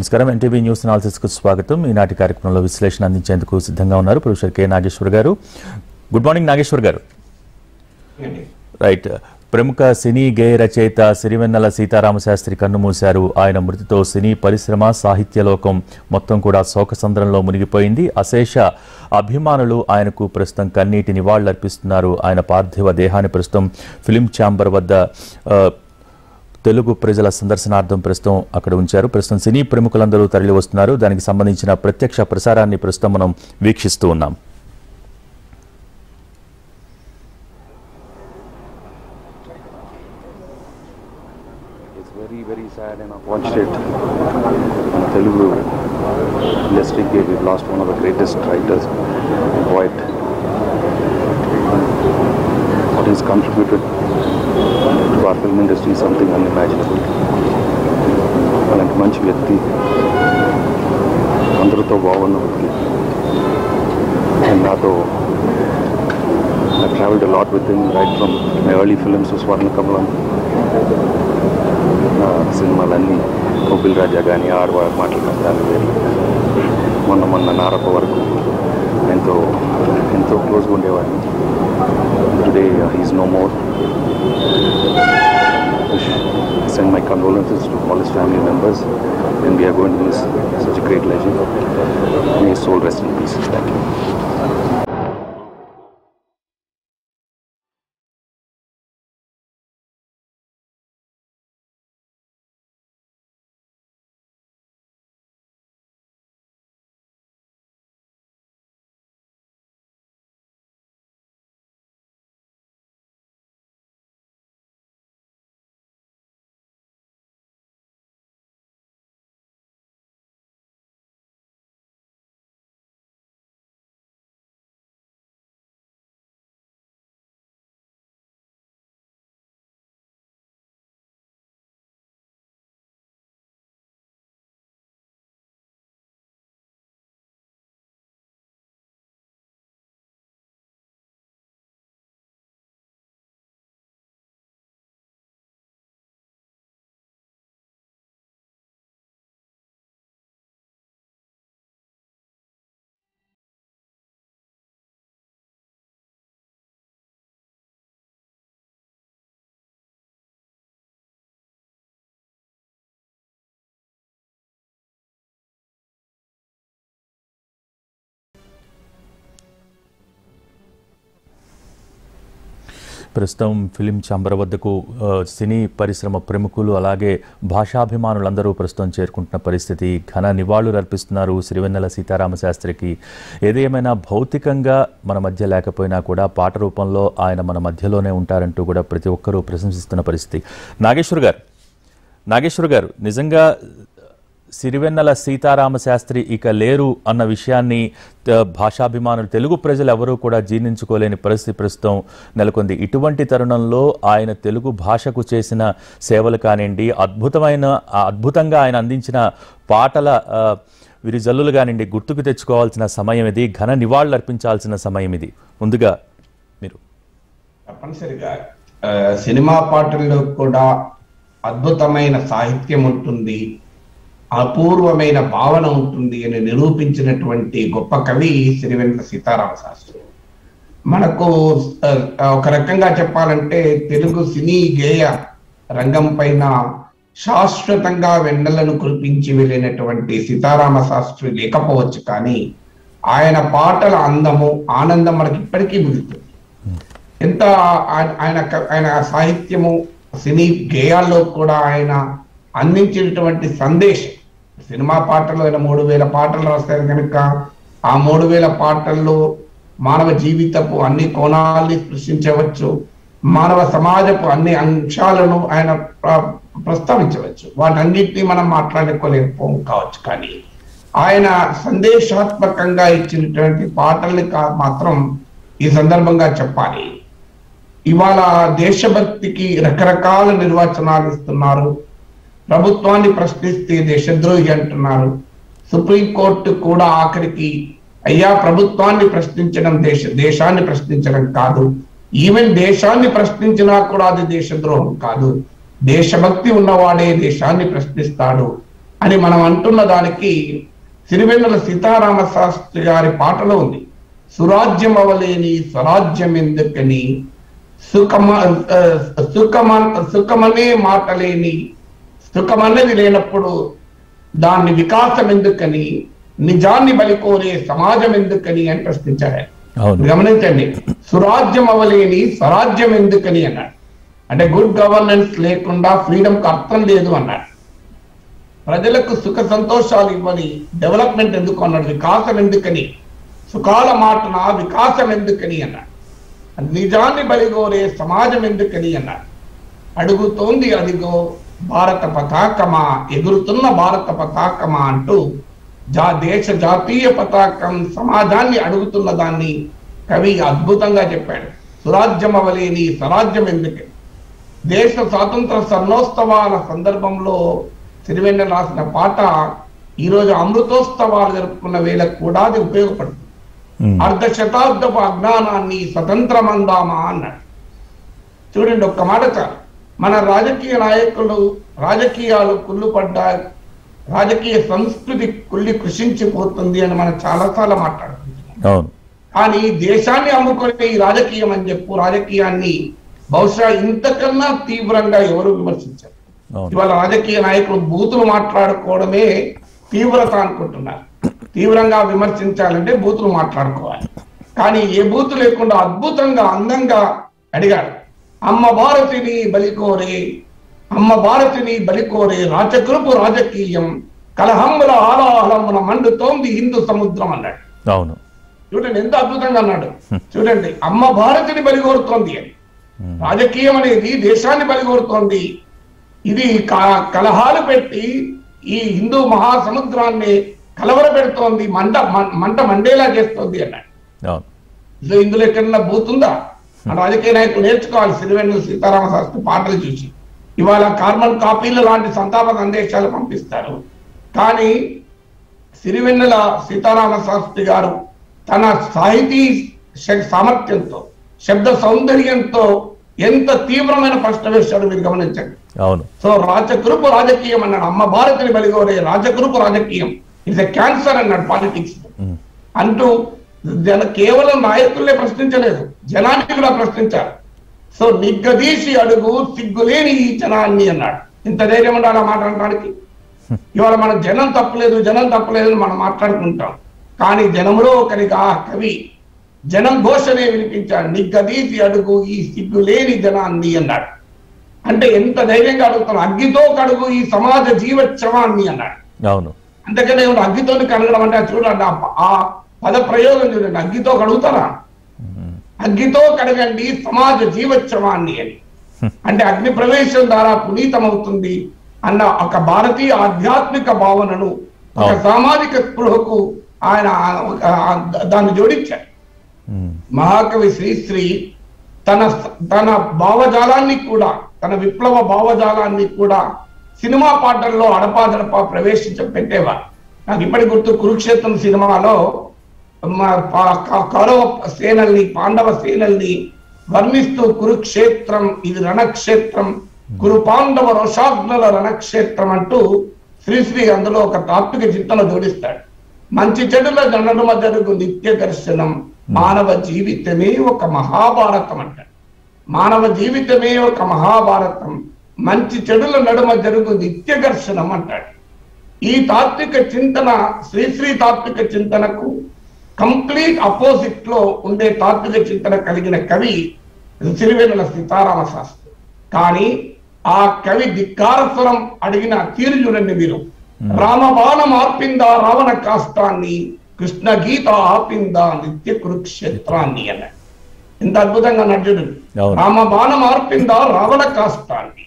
నమస్కారం NTV news analysis కు స్వాగతం ఈనాటి కార్యక్రమంలో విశ్లేషణ అందించేందుకు సిద్ధంగా ఉన్నారు ప్రొఫెసర్ కె నాగేశ్వర్ గారు గుడ్ మార్నింగ్ నాగేశ్వర్ గారు రైట్ ప్రముఖ సినీ గేయ రచయిత సిరివెన్నెల సీతారామశాస్త్రి కన్నుమూశారు ఆయన మృతితో సినీ పరిశ్రమ సాహిత్య లోకం మొత్తం కూడా శోకసంద్రంలో మునిగిపోయింది అశేష అభిమానులు ఆయనకు ప్రస్తుతం కన్నీటి నివాళులర్పిస్తున్నారు ఆయన పార్థివ దేహాన్ని ప్రస్తుతం ఫిలిం ఛాంబర్ వద్ద ఆ, తెలుగు ప్రజల సందర్శనార్థం ప్రస్తుతం అక్కడ ఉంచారు ప్రస్తుతం సినీ ప్రముఖులందరూ తరలి వస్తున్నారు దానికి సంబంధించిన ప్రత్యక్ష ప్రసారాన్ని ప్రస్తుతం మనం వీక్షిస్తూ ఉన్నాం It's very, very sad and I've watched it in Telugu industry. We've lost one of the greatest writers, poet. What he's contributed to our film industry is something unimaginable. అలాంటి మంచి వ్యక్తి అందరితో బాగున్న వ్యక్తి అండ్ నాతో I traveled a lot with him right from my early films to Swarna Kamalam నా సినిమాలన్నీ కొబ్బిల్ రాజా కానీ ఆడవాళ్ళ మాటలు కానీ వేరు మొన్న మొన్న నారప్ప వరకు ఎంతో ఎంతో క్లోజ్గా ఉండేవాడిని today he's no more send my condolences to all his family members and we are going to miss such a great legend. May his soul rest in peace. Thank you. ప్రస్తుతం ఫిలిం ఛాంబర్ వద్దకు ఆ, సినీ పరిశ్రమ ప్రముఖులు అలాగే భాషాభిమానులందరూ ప్రస్తుతం చేరుకుంటున్న పరిస్థితి ఘన నివాళులు అర్పిస్తున్నారు సిరివెన్నెల సీతారామ శాస్త్రికి ఏదేమైనా భౌతికంగా మన మధ్య లేకపోయినా కూడా పాట రూపంలో ఆయన మన మధ్యలోనే ఉంటారంటూ కూడా ప్రతి ఒక్కరూ ప్రశంసిస్తున్న పరిస్థితి నాగేశ్వర్ గారు నాగేశ్వర్ గారు నిజంగా సిరివెన్నెల సీతారామ శాస్త్రి ఇక లేరు అన్న విషయాన్ని త- భాషాభిమానులు తెలుగు ప్రజలు ఎవరూ కూడా జీర్ణించుకోలేని పరిస్థితి ప్రస్తుతం నెలకొంది ఇటువంటి తరుణంలో ఆయన తెలుగు భాషకు చేసిన సేవలు కానివ్వండి అద్భుతమైన ఆ అద్భుతంగా ఆయన అందించిన పాటల ఆ, విరిజల్లులు కానివ్వండి గుర్తుకు తెచ్చుకోవాల్సిన సమయం ఇది ఘన నివాళులు అర్పించాల్సిన సమయం ఇది ముందుగా మీరు తప్పనిసరిగా ఆ, సినిమా పాటల్లో కూడా అద్భుతమైన సాహిత్యం ఉంటుంది అపూర్వమైన భావన ఉంటుంది అని నిరూపించినటువంటి గొప్ప కవి సిరివెన్నెల సీతారామ శాస్త్రి మనకు ఆ, ఒక రకంగా చెప్పాలంటే తెలుగు సినీ గేయ రంగం పైన శాశ్వతంగా వెన్నెలను కురిపించి వెళ్ళినటువంటి సీతారామ శాస్త్రి లేకపోవచ్చు కానీ ఆయన పాటల అందము ఆనందం మనకి ఇప్పటికీ మిగులుతుంది ఎంత ఆ- ఆయన క- ఆయన సాహిత్యము సినీ గేయాల్లో కూడా ఆయన అందించినటువంటి సందేశం సినిమా పాటలు ఆయన మూడు వేల పాటలు రాస్తారు కనుక ఆ మూడు వేల పాటల్లో మానవ జీవితపు అన్ని కోణాల్ని స్పృశించవచ్చు మానవ సమాజపు అన్ని అంశాలను ఆయన ప్ర- ప్రస్తావించవచ్చు వాటన్నిటిని మనం మాట్లాడుకోలేకపోం కావచ్చు కానీ ఆయన సందేశాత్మకంగా ఇచ్చినటువంటి పాటల్ని కా- మాత్రం ఈ సందర్భంగా చెప్పాలి ఇవాళ దేశభక్తికి రకరకాల నిర్వచనాలు ఇస్తున్నారు ప్రభుత్వాన్ని ప్రశ్నిస్తే దేశద్రోహి అంటున్నారు సుప్రీంకోర్టు కూడా ఆఖరికి అయ్యా ప్రభుత్వాన్ని ప్రశ్నించడం దేశ దేశాన్ని ప్రశ్నించడం కాదు ఈవెన్ దేశాన్ని ప్రశ్నించినా కూడా అది దేశద్రోహం కాదు దేశభక్తి ఉన్నవాడే దేశాన్ని ప్రశ్నిస్తాడు అని మనం అంటున్న దానికి సిరివెన్నెల సీతారామ శాస్త్రి గారి పాటలో ఉంది సురాజ్యం అవలేని స్వరాజ్యం ఎందుకని సుఖమ ఆ, సుఖమ సుఖమనే మాట లేని సుఖమన్నది లేనప్పుడు దాన్ని వికాసం ఎందుకని నిజాన్ని బలికోరే సమాజం ఎందుకని అని ప్రశ్నించాడు ఆయన. అవును గమనించండి సురాజ్యం అవలేని స్వరాజ్యం ఎందుకని అన్నాడు అంటే గుడ్ గవర్నెన్స్ లేకుండా ఫ్రీడమ్ కు అర్థం లేదు అన్నాడు ప్రజలకు సుఖ సంతోషాలు ఇవ్వని డెవలప్మెంట్ ఎందుకు అన్నాడు వికాసం ఎందుకని సుఖాల మాటన వికాసం ఎందుకని అన్నాడు నిజాన్ని బలిగోరే సమాజం ఎందుకని అన్నాడు అడుగుతోంది అదిగో భారత పతాకమా ఎగురుతున్న భారత పతాకమా అంటూ జా దేశ జాతీయ పతాకం సమాజాన్ని అడుగుతున్న దాన్ని కవి అద్భుతంగా చెప్పాడు సురాజ్యం అవలేని స్వరాజ్యం ఎందుకని దేశ స్వాతంత్ర స్వర్ణోత్సవాల సందర్భంలో సిరివెన్నెల రాసిన పాట ఈరోజు అమృతోత్సవాలు జరుపుకున్న వేళకు కూడా అది ఉపయోగపడుతుంది ఉమ్, అర్ధ శతాబ్దపు అజ్ఞానాన్ని స్వతంత్రమందామా అన్నాడు చూడండి ఒక్క మాట చాలు మన రాజకీయ నాయకులు రాజకీయాలు కుళ్ళుపడ్డా రాజకీయ సంస్కృతి కుళ్ళి కృషించిపోతుంది అని మనం చాలాసార్లు మాట్లాడుకుంటున్నాం అవును కానీ దేశాన్ని అమ్ముకునే ఈ రాజకీయం అని చెప్పు రాజకీయాన్ని బహుశా ఇంతకన్నా తీవ్రంగా ఎవరు విమర్శించారు అవును ఇవాళ రాజకీయ నాయకులు బూతులు మాట్లాడుకోవడమే తీవ్రత అనుకుంటున్నారు తీవ్రంగా విమర్శించాలంటే బూతులు మాట్లాడుకోవాలి కానీ ఏ బూతు లేకుండా అద్భుతంగా అందంగా అడిగాడు అమ్మ భారతిని బలికోరే అమ్మ భారతిని బలికోరే రాచకృపు రాజకీయం కలహమ్ముల ఆలాహలమున మండుతోంది హిందూ సముద్రం అన్నాడు అవును చూడండి ఎంత అద్భుతంగా అన్నాడు చూడండి అమ్మ భారతిని బలిగోరుతోంది అని ఉమ్, రాజకీయం అనేది దేశాన్ని బలిగోరుతోంది ఇది క- కలహాలు పెట్టి ఈ హిందూ మహాసముద్రాన్ని కలవర పెడుతోంది మంట మం- మంట మండేలా చేస్తోంది అన్నాడు అవును ఇందులో ఇందులో ఎక్కడన్నా బూతుందా మన రాజకీయ నాయకులు నేర్చుకోవాలి సిరివెన్ను సీతారామ శాస్త్రి పాటలు చూసి ఇవాళ కార్బన్ కాపీలు లాంటి సంతాప సందేశాలు పంపిస్తారు కానీ సిరివెన్నెల సీతారామ శాస్త్రి గారు తన సాహితీ శ- సామర్థ్యంతో శబ్ద సౌందర్యంతో ఎంత తీవ్రమైన ప్రశ్న వేశాడు మీరు గమనించండి అవును సో రాజకృపు రాజకీయం అన్నాడు అమ్మ భారతిని బలిగోరే రాజకృపు రాజకీయం ఇట్స్ ఎ క్యాన్సర్ అన్నాడు పాలిటిక్స్ ఉమ్, అంటూ జన కేవలం నాయకులే ప్రశ్నించలేదు జనాన్ని కూడా ప్రశ్నించారు సో నిగ్గదీసి అడుగు సిగ్గులేని ఈ జనాన్ని అన్నాడు ఇంత ధైర్యం ఉండాలి ఆ మాట అనడానికి ఇవాళ మన జనం తప్పలేదు జనం తప్పలేదు అని మనం మాట్లాడుకుంటాం కానీ జనంలో ఒకరిగా కవి జనం ఘోషనే వినిపించాడు నిగ్గదీసి అడుగు ఈ సిగ్గులేని జనాన్ని అన్నాడు అంటే ఎంత ధైర్యంగా అడుగుతాను అగ్గితో కడుగు ఈ సమాజ జీవోత్సవాన్ని అన్నాడు అవును అందుకనే ఏమన్నా అగ్గితో కడగడం అంటే అది చూడండి ఆ ప- ఆ పద ప్రయోగం చూడండి అగ్గితో కడుగుతారా ఉమ్, అగ్గితో కడగండి సమాజ జీవోత్సవాన్ని అని అంటే అగ్ని ప్రవేశం ద్వారా పునీతమవుతుంది అన్న ఒక భారతీయ ఆధ్యాత్మిక భావనను ఒక అవును. సామాజిక స్పృహకు ఆయన ఒక దాన్ని జోడించారు ఉమ్, మహాకవి శ్రీశ్రీ తన తన భావజాలాన్ని కూడా తన విప్లవ భావజాలాన్ని కూడా సినిమా పాటల్లో అడపాదడపా ప్రవేశించ పెట్టేవారు నాకు ఇప్పటి గుర్తు కురుక్షేత్రం సినిమాలో మా పా- క- కౌరవ సేనల్ని పాండవ సేనల్ని వర్ణిస్తూ కురుక్షేత్రం ఇది రణక్షేత్రం కురు పాండవ రోషాగ్నుల రణక్షేత్రం అంటూ శ్రీశ్రీ అందులో ఒక తాత్విక చింతన జోడిస్తాడు మంచి చెడుల నడుమ జరుగు నిత్య దర్శనం మానవ జీవితమే ఒక మహాభారతం అంటాడు మానవ జీవితమే ఒక మహాభారతం మంచి చెడుల నడుమ జరుగు నిత్య దర్శనం అంటాడు ఈ తాత్విక చింతన శ్రీశ్రీ తాత్విక చింతనకు కంప్లీట్ అపోజిట్ లో ఉండే తాత్విక చింతన కలిగిన కవి సిరివెన్నెల సీతారామ శాస్త్రి కానీ ఆ కవి ధిక్కారస్వరం అడిగిన తీరు చూడండి మీరు రామబాణం ఆర్పిందా రావణ కాష్టాన్ని కృష్ణ గీత ఆపిందా నిత్య కురుక్షేత్రాన్ని అన్నాడు ఎంత అద్భుతంగా అన్నాడు చూడండి అవును. రామబాణం ఆర్పిందా రావణ కాష్టాన్ని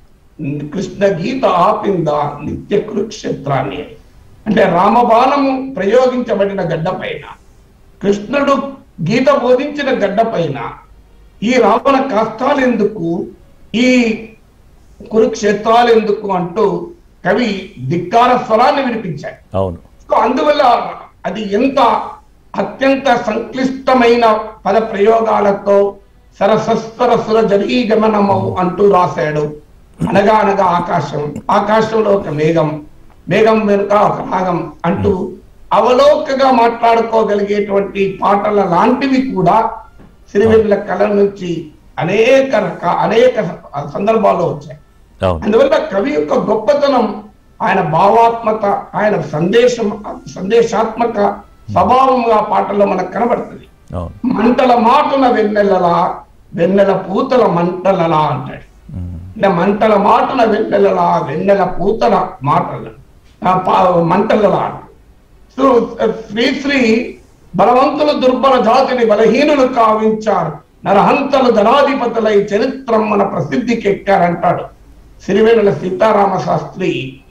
కృష్ణ గీత ఆపిందా నిత్య కురుక్షేత్రాన్ని అని. అంటే రామబాణము ప్రయోగించబడిన గడ్డ పైన కృష్ణుడు గీత బోధించిన గడ్డ పైన ఈ రావణ కష్టాలు ఎందుకు ఈ కురుక్షేత్రాలు ఎందుకు అంటూ కవి ధిక్కార స్వరాన్ని వినిపించాడు అవును సో అందువల్ల అది ఎంత అత్యంత సంక్లిష్టమైన పద ప్రయోగాలతో సరసస్వర సుర జరీ గమనము అంటూ రాశాడు అనగా అనగా ఆకాశం ఆకాశంలో ఒక మేఘం మేఘం వెనుక ఒక రాగం అంటూ అవలోకగా మాట్లాడుకోగలిగేటువంటి పాటల లాంటివి కూడా సిరివెన్నెల కళ నుంచి అనేక రక అనేక సందర్భాల్లో వచ్చాయి అవును అందువల్ల కవి యొక్క గొప్పతనం ఆయన భావాత్మక ఆయన సందేశం సందేశాత్మక స్వభావంగా పాటల్లో మనకు కనబడుతుంది అవును మంటల మాటున వెన్నెలలా వెన్నెల పూతల మంటలలా అంటాడు ఉమ్, అంటే మంటల మాటున వెన్నెలలా వెన్నెల పూతల మాటల ఆ, పా- మంటలలా అంటాడు. సో శ్రీశ్రీ బలవంతుల దుర్బల జాతిని బలహీనులు కావించారు నరహంతలు ధనాధిపతులై చరిత్రం మన ప్రసిద్ధికి ఎక్కారంటాడు సిరివెన్నెల సీతారామ శాస్త్రి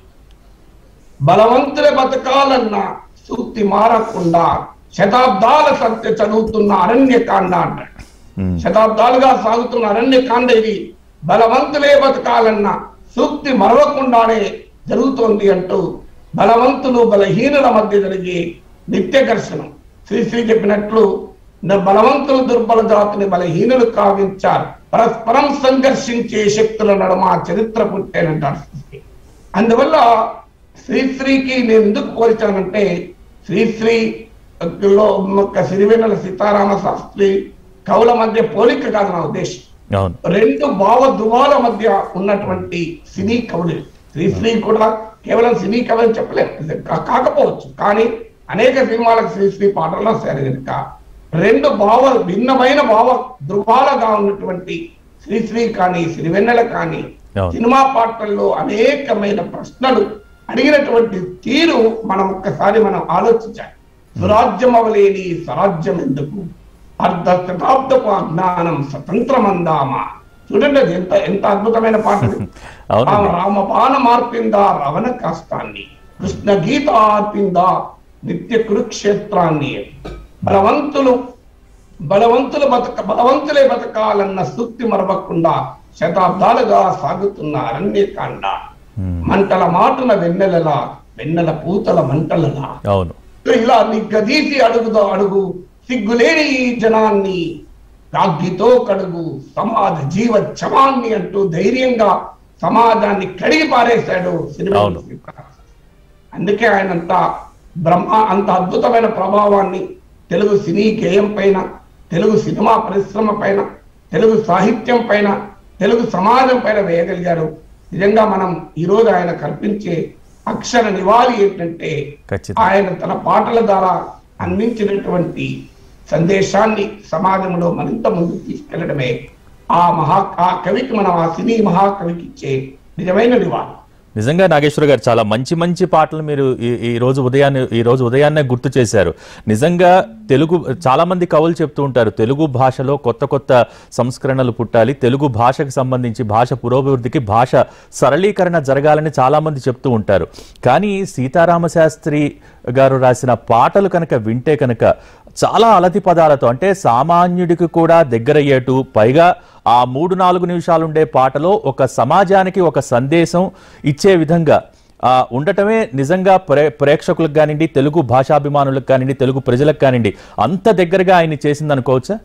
బలవంతుల బతకాలన్న సూక్తి మారకుండా శతాబ్దాల సత్య చదువుతున్న అరణ్యకాండ అంటాడు ఉమ్, శతాబ్దాలుగా సాగుతున్న అరణ్యకాండ ఇది బలవంతులే బతకాలన్న సూక్తి మరవకుండానే జరుగుతోంది అంటూ బలవంతులు బలహీనుల మధ్య జరిగే నిత్య ఘర్షణం శ్రీశ్రీ చెప్పినట్లు "న బలవంతులు దుర్బల జాతిని బలహీనులు కావించారు పరస్పరం సంఘర్షించే శక్తుల నడుమ చరిత్ర పుట్టేనంటారు శ్రీశ్రీ అందువల్ల శ్రీశ్రీకి నేను ఎందుకు పోల్చానంటే శ్రీశ్రీ లో ఒక సిరివెన్నెల సీతారామ శాస్త్రి కవుల మధ్య పోలిక కాదు నా ఉద్దేశం అవును రెండు భావ ధృవాల మధ్య ఉన్నటువంటి సినీ కవులు శ్రీశ్రీ కూడా కేవలం సినీ కవి అని చెప్పలేము ఇది కా- కాకపోవచ్చు కానీ అనేక సినిమాలకు శ్రీశ్రీ పాటల్లో సరే కనుక రెండు భావ భిన్నమైన భావ ధృవాలుగా ఉన్నటువంటి శ్రీశ్రీ కానీ సిరివెన్నెల కానీ అవును. సినిమా పాటల్లో అనేకమైన ప్రశ్నలు అడిగినటువంటి తీరు మనం ఒక్కసారి మనం ఆలోచించాలి స్వరాజ్యం అవలేని స్వరాజ్యం ఎందుకు అర్ధ శతాబ్దపు అజ్ఞానం స్వతంత్రమందామా చూడండి అది ఎంత ఎంత అద్భుతమైన పాట ఇది. అవునండి. ఆ రామబాణ మార్పిందా రవణ కాష్టాన్ని కృష్ణ గీత ఆర్పిందా నిత్య కురుక్షేత్రాన్ని బలవంతులు బలవంతులు బతక బలవంతులే బతకాలన్న సూక్తి మరవకుండా శతాబ్దాలుగా సాగుతున్న అరణ్యకాండ ఉమ్, మంటల మాటున వెన్నెలలా వెన్నెల పూతల మంటలలా అవును ఇలా నిగ్గదీసి అడుగుదో అడుగు సిగ్గులేని ఈ జనాన్ని రాగ్గితో కడుగు సమాజ జీవ చమాన్ని అంటూ ధైర్యంగా సమాజాన్ని కడిగి పారేశాడు సినిమా అవును. అందుకే ఆయన అంత బ్రహ్మ అంత అద్భుతమైన ప్రభావాన్ని తెలుగు సినీ గేయం పైన తెలుగు సినిమా పరిశ్రమ పైన తెలుగు సాహిత్యం పైన తెలుగు సమాజం పైన వేయగలిగారు నిజంగా మనం ఈరోజు ఆయన కల్పించే అక్షర నివాళి ఏంటంటే ఖచ్చితంగా ఆయన తన పాటల ద్వారా అందించినటువంటి సందేశాన్ని సమాజంలో మరింత ముందుకు తీసుకెళ్లడమే ఆ మహా ఆ కవికి మనం ఆ సినీ మహాకవికి ఇచ్చే నిజమైన నివాళి నిజంగా నాగేశ్వర గారు చాలా మంచి మంచి పాటలు మీరు ఈ- ఈ రోజు ఉదయాన్నే ఈ రోజు ఉదయాన్నే గుర్తు చేశారు నిజంగా తెలుగు చాలా మంది కవులు చెప్తూ ఉంటారు తెలుగు భాషలో కొత్త కొత్త సంస్కరణలు పుట్టాలి తెలుగు భాషకు సంబంధించి భాష పురోభివృద్ధికి భాష సరళీకరణ జరగాలని చాలా మంది చెప్తూ ఉంటారు కానీ సీతారామ శాస్త్రి గారు రాసిన పాటలు కనుక వింటే కనుక చాలా అలతి పదాలతో అంటే సామాన్యుడికి కూడా దగ్గరయ్యేటు పైగా ఆ మూడు నాలుగు నిమిషాలు ఉండే పాటలో ఒక సమాజానికి ఒక సందేశం ఇచ్చే విధంగా ఆ, ఉండటమే నిజంగా ప్రే ప్రేక్షకులకు కానివ్వండి తెలుగు భాషాభిమానులకు కానివ్వండి తెలుగు ప్రజలకు కానివ్వండి అంత దగ్గరగా ఆయన చేసింది అనుకోవచ్చా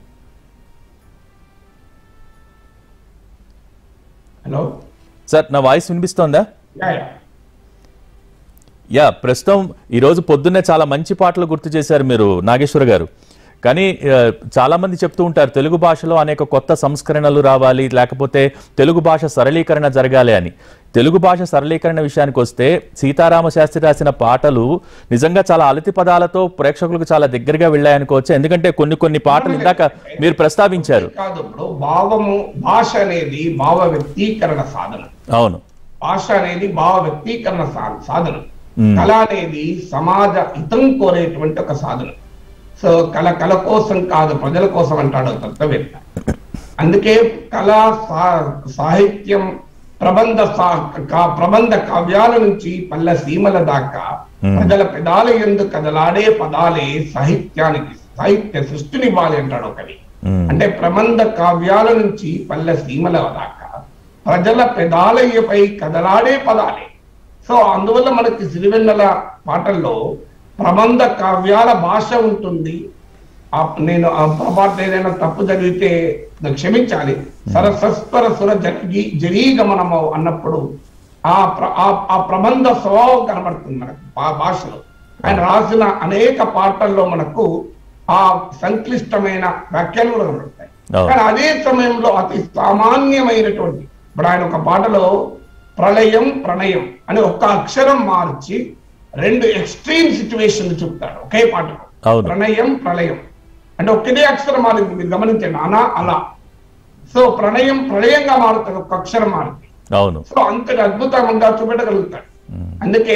హలో సార్ నా వాయిస్ వినిపిస్తోందా యా, యా. యా ప్రస్తుతం ఈరోజు పొద్దున్నే చాలా మంచి పాటలు గుర్తు చేశారు మీరు నాగేశ్వర గారు కానీ ఆ, చాలా మంది చెప్తూ ఉంటారు తెలుగు భాషలో అనేక కొత్త సంస్కరణలు రావాలి లేకపోతే తెలుగు భాష సరళీకరణ జరగాలి అని తెలుగు భాష సరళీకరణ విషయానికి వస్తే సీతారామ శాస్త్రి రాసిన పాటలు నిజంగా చాలా అలతి పదాలతో ప్రేక్షకులకు చాలా దగ్గరగా వెళ్ళాయనుకోవచ్చు ఎందుకంటే కొన్ని కొన్ని పాటలు ఇందాక మీరు ప్రస్తావించారు కాదు ఇప్పుడు భావము భాష అనేది భావ వ్యక్తీకరణ సాధన అవును భాష అనేది భావ వ్యక్తీకరణ సా- సాధన మ్మ్. కళ అనేది సమాజ హితం కోరేటువంటి ఒక సాధన సో కళ కళ కోసం కాదు ప్రజల కోసం అంటాడు తత్వవేత్త అందుకే కళ సా- సాహిత్యం ప్రబంధ సా- కా- ప్రబంధ కావ్యాల నుంచి పల్లె సీమల దాకా మ్మ్. ప్రజల పెదాల ఎందు కదలాడే పదాలే సాహిత్యానికి సాహిత్య సృష్టినివ్వాలి అంటాడు ఒక కవి మ్మ్. అంటే ప్రబంధ కావ్యాల నుంచి పల్లె సీమల దాకా ప్రజల పెదాలయ్యపై కదలాడే పదాలే సో అందువల్ల మనకి సిరివెన్నెల పాటల్లో ప్రబంధ కావ్యాల భాష ఉంటుంది ఆ నేను ఆ పొరపాటు ఏదైనా తప్పు జరిగితే నాకు క్షమించాలి సరసస్వర సుర జరిగి జరీగమనము అన్నప్పుడు ఆ ప్ర- ఆ- ఆ ప్రబంధ స్వభావం కనబడుతుంది మనకు ఆ భాషలో ఆయన రాసిన అనేక పాటల్లో మనకు ఆ సంక్లిష్టమైన వ్యాఖ్యలు కూడా కనబడతాయి అవును. కానీ అదే సమయంలో అతి సామాన్యమైనటువంటి ఇప్పుడు ఆయన ఒక పాటలో ప్రళయం ప్రణయం అని ఒక్క అక్షరం మార్చి రెండు ఎక్స్ట్రీమ్ సిచ్యువేషన్ చూపుతాడు ఒకే పాటలో అవును. ప్రణయం ప్రళయం అంటే ఒక్కటే అక్షరం మారింది మీరు గమనించండి అనా అలా సో ప్రణయం ప్రళయంగా మారుతుంది ఒక్క అక్షరం మారింది అవును సో అంతటి అద్భుతంగా చూపెట్టగలుగుతాడు మ్మ్. అందుకే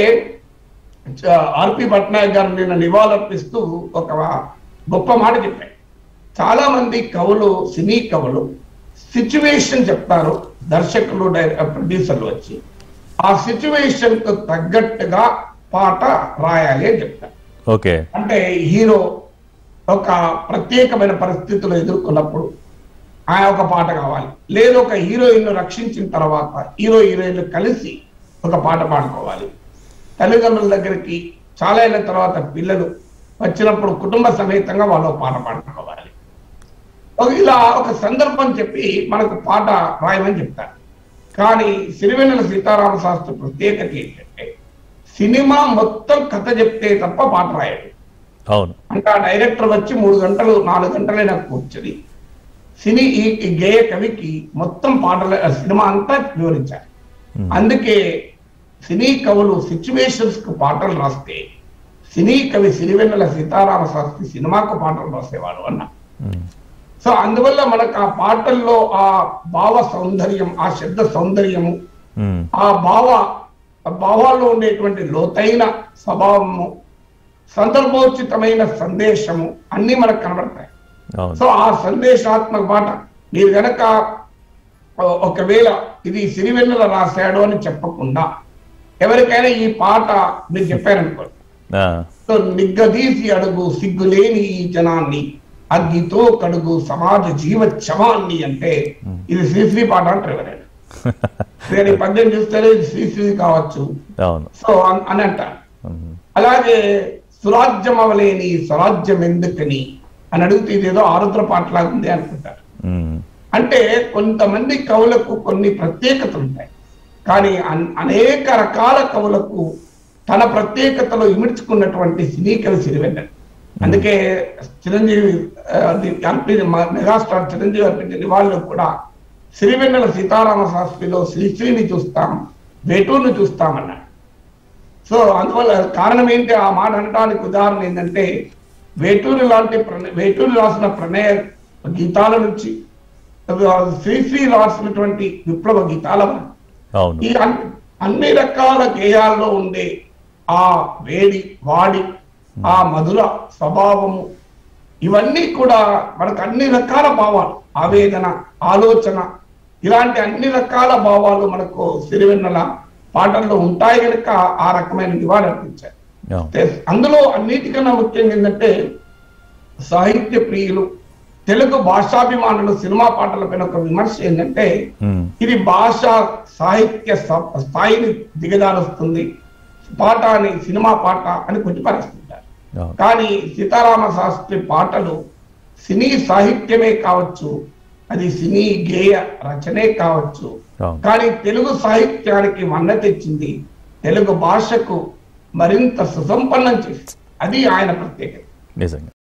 చ- ఆర్పి పట్నాయక్ గారు నిన్న నివాళులర్పిస్తూ ఒక గొప్ప మాట చెప్పాడు చాలా మంది కవులు సినీ కవులు సిచ్యువేషన్ చెప్తారు దర్శకులు డై- ప్రొడ్యూసర్లు వచ్చి ఆ సిచ్యువేషన్ కు తగ్గట్టుగా పాట రాయాలి అని చెప్తారు ఓకే అంటే హీరో ఒక ప్రత్యేకమైన పరిస్థితులు ఎదుర్కొన్నప్పుడు ఆయన ఒక పాట కావాలి లేదు ఒక హీరోయిన్ రక్షించిన తర్వాత హీరో హీరోయిన్ కలిసి ఒక పాట పాడుకోవాలి తల్లిదండ్రుల దగ్గరికి చాలా ఏళ్ళ తర్వాత పిల్లలు వచ్చినప్పుడు కుటుంబ సమేతంగా వాళ్ళు ఒక పాట పాడుకోవాలి ఒక- ఇలా ఒక సందర్భం చెప్పి మనకు పాట రాయమని చెప్తారు కానీ సిరివెన్నెల సీతారామ శాస్త్రి ప్రత్యేకత ఏంటంటే సినిమా మొత్తం కథ చెప్తే తప్ప పాట రాయడు అవును అంటే ఆ డైరెక్టర్ వచ్చి మూడు గంటలు నాలుగు గంటలైనా కూర్చొని సినీ ఈ ఈ గేయ కవికి మొత్తం పాటల ఆ సినిమా అంతా వివరించారు మ్మ్. అందుకే సినీ కవులు సిచ్యువేషన్స్ కు పాటలు రాస్తే సినీ కవి సిరివెన్నెల సీతారామ శాస్త్రి సినిమాకు పాటలు రాసేవాడు అన్న మ్మ్. సో అందువల్ల మనకు ఆ పాటల్లో ఆ భావ సౌందర్యం ఆ శబ్ద సౌందర్యము మ్మ్. ఆ భావ ఆ భావాల్లో ఉండేటువంటి లోతైన స్వభావము సందర్భోచితమైన సందేశము అన్ని మనకు కనబడతాయి అవును సో ఆ సందేశాత్మక పాట మీరు గనక ఓ- ఒకవేళ ఇది సిరివెన్నెల రాశాడు అని చెప్పకుండా ఎవరికైనా ఈ పాట మీరు చెప్పారనుకోండి ఆ, సో నిగ్గదీసి అడుగు సిగ్గులేని ఈ జనాన్ని అగ్గితో కడుగు సమాజ జీవచ్చమాన్ని అంటే ఇది శ్రీశ్రీ పాట అంటారు ఎవరైనా నేను ఈ పద్యం చూస్తేనే ఇది శ్రీశ్రీ కావచ్చు అవును సో అన్- అని అంటారు మ్మ్. అలాగే సురాజ్యం అవలేని స్వరాజ్యం ఎందుకని అని అడిగితే ఇదేదో ఆరుద్ర పాటలాగా ఉంది అనుకుంటారు మ్మ్. అంటే కొంతమంది కవులకు కొన్ని ప్రత్యేకతలు ఉంటాయి కానీ అన్- అనేక రకాల కవులకు తన ప్రత్యేకతలో ఇమిడ్చుకున్నటువంటి సినీ కవి సిరివెన్నెల అందుకే చిరంజీవి ఆ, అది అర్పి- మ- మెగాస్టార్ చిరంజీవి అర్పించిన నివాళులు కూడా సిరివెన్నెల సీతారామ శాస్త్రిలో శ్రీశ్రీని చూస్తాం వేటూరుని చూస్తామన్నాడు సో అందువల్ల కారణం ఏంటి ఆ మాట అనడానికి ఉదాహరణ ఏంటంటే వేటూరి లాంటి ప్రణయ వేటూరి రాసిన ప్రణయ గీతాల నుంచి శ్రీశ్రీ రాసినటువంటి విప్లవ గీతాల వరకు అవును ఈ అన్- అన్ని రకాల గేయాల్లో ఉండే ఆ వేడి వాడి ఆ మధుర స్వభావము ఇవన్నీ కూడా మనకు అన్ని రకాల భావాలు ఆవేదన ఆలోచన ఇలాంటి అన్ని రకాల భావాలు మనకు సిరివెన్నెల పాటల్లో ఉంటాయి కనుక ఆ రకమైన నివాళి అర్పించారు అవును తె- అందులో అన్నిటికన్నా ముఖ్యంగా ఏంటంటే సాహిత్య ప్రియులు తెలుగు భాషాభిమానులు సినిమా పాటలపైన ఒక విమర్శ ఏంటంటే మ్మ్. ఇది భాష సాహిత్య స- స్థాయిని దిగజారుస్తుంది పాట అని సినిమా పాట అని కొట్టిపారేస్తుంటారు అవును కానీ సీతారామ శాస్త్రి పాటలు సినీ సాహిత్యమే కావచ్చు అది సినీ గేయ రచనే కావచ్చు అవును కానీ తెలుగు సాహిత్యానికి మన్న తెచ్చింది తెలుగు భాషకు మరింత సుసంపన్నం చేసింది అది ఆయన ప్రత్యేకత నిజంగా